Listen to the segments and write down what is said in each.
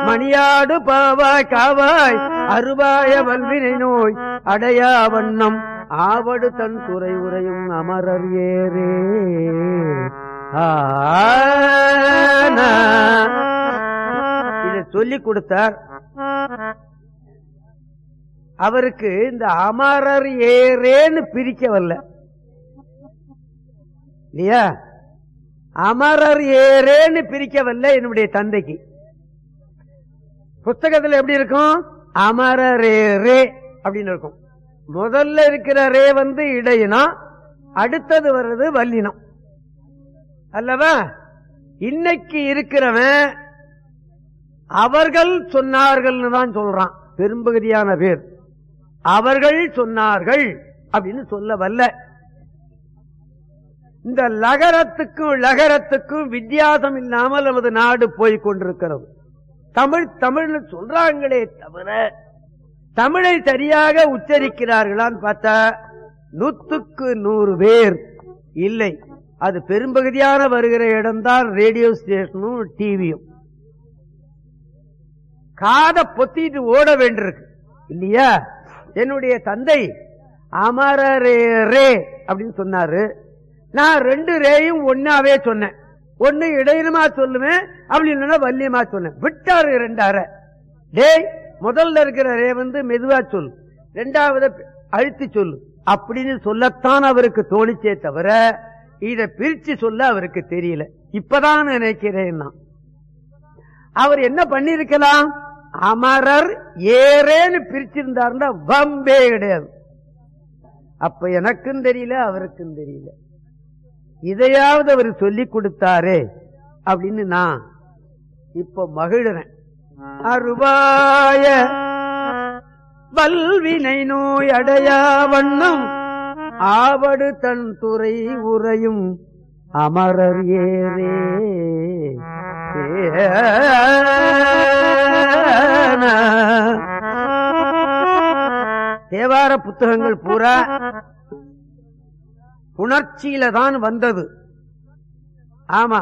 மணியாடு பாவாய் காவாய் அருபாய வல்வினை நோய் அடையா வண்ணம் ஆவடு தன் துறை உரையும் அமரர் ஏரே ஆனா. இத சொல்லிக் கொடுத்தார் அவருக்கு இந்த அமரர் ஏரேன்னு பிரிக்க வரல இல்லையா அமரர் ஏரேன்னு பிரிக்க வரல என்னுடைய தந்தைக்கு புஸ்தகத்துல எப்படி இருக்கும் அமரரே ரே அப்படின்னு இருக்கும் முதல்ல இருக்கிற ரே வந்து இடையினம் அடுத்தது வர்றது வல்லினம் அல்லவா இன்னைக்கு இருக்கிறவன் அவர்கள் சொன்னார்கள்னு தான் சொல்றான் பெரும்பகுதியான பேர் அவர்கள் சொன்னார்கள் அப்படின்னு சொல்ல வல்ல இந்த லகரத்துக்கும் லகரத்துக்கும் வித்தியாசம் இல்லாமல் நமது நாடு போய் கொண்டிருக்கிறது தமிழ் தமிழ்னு சொல்றாங்களே தவிர தமிழை சரியாக உச்சரிக்கிறார்களான்னு பார்த்தா நூத்துக்கு நூறு பேர் இல்லை அது பெரும்பகுதியான வருகிற இடம்தான் ரேடியோ ஸ்டேஷனும் டிவியும் காதை பொத்திட்டு ஓட வேண்டியிருக்கு இல்லையா என்னுடைய தந்தை அமரரே ரே அப்படின்னு சொன்னாரு நான் ரெண்டு ரேயும் ஒன்னாவே சொன்னேன் ஒன்னு இடையிலுமா சொல்லுவேன் அப்படி இல்லைன்னா வல்லியமா சொன்னேன் விட்டாரு ரெண்டு அரை டேய் முதல்ல இருக்கிற ரே வந்து மெதுவா சொல்லு ரெண்டாவது அழுத்தி சொல்லு அப்படின்னு சொல்லத்தான் அவருக்கு தோணிச்சே தவிர இத பிரிச்சு சொல்ல அவருக்கு தெரியல இப்பதான் நினைக்கிறேன் நான் அவர் என்ன பண்ணிருக்கலாம் அமரர் ஏறேன்னு பிரிச்சிருந்தாருன்னா வம்பே கிடையாது அப்ப எனக்கும் தெரியல அவருக்கும் தெரியல இதையாவது அவர் சொல்லி கொடுத்தாரே அப்படின்னு நான் இப்ப மகிழ்றேன் அருவாய வல்வினை நோய் அடையா வண்ணம் ஆவடு தன் துறை உரையும் அமரர் ஏரே தேவார புத்தகங்கள் பூரா உணர்ச்சியில தான் வந்தது ஆமா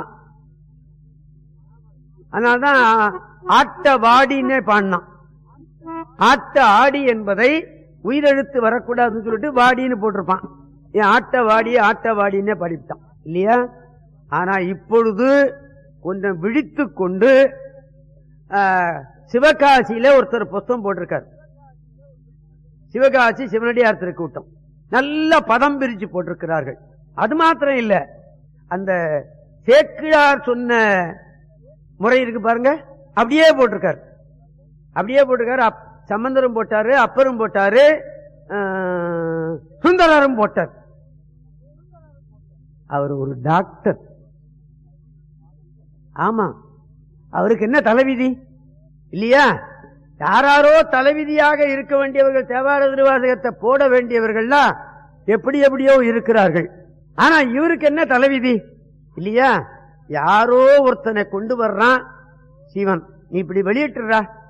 அதனால்தான் ஆட்ட வாடின்னே பாடினான் ஆட்ட ஆடி என்பதை உயிரெழுத்து வரக்கூடாதுன்னு சொல்லிட்டு வாடின்னு போட்டிருப்பான் ஏன் ஆட்ட வாடி ஆட்ட வாடின்னே படித்தான் இல்லையா ஆனா இப்பொழுது கொஞ்சம் விழித்து கொண்டு ஆ, சிவகாசியில ஒருத்தர் புஸ்தகம் போட்டிருக்கார் சிவகாசி சிவனடியார் திருக்கூட்டம் நல்ல பதம் பிரிச்சு போட்டிருக்கிறார்கள் அது மாத்திரம் இல்ல அந்த சேக்கிழார் சொன்ன முறை இருக்கு பாருங்க அப்படியே போட்டிருக்காரு அப்படியே போட்டிருக்காரு அப்- சம்பந்தரும் போட்டாரு அப்பரும் போட்டாரு ஆ, சுந்தரரும் போட்டார் அவர் ஒரு டாக்டர் ஆமா அவருக்கு என்ன தலைவிதி இல்லையா யாராரோ தலைவிதியாக இருக்க வேண்டியவர்கள் தேவார திருவாசகத்தை போட வேண்டியவர்கள்லாம் எப்படி எப்படியோ இருக்கிறார்கள் ஆனா இவருக்கு என்ன தலைவிதி இல்லையா யாரோ ஒருத்தனை கொண்டு வர்றான் சிவன் நீ இப்படி வெளியிட்டுறா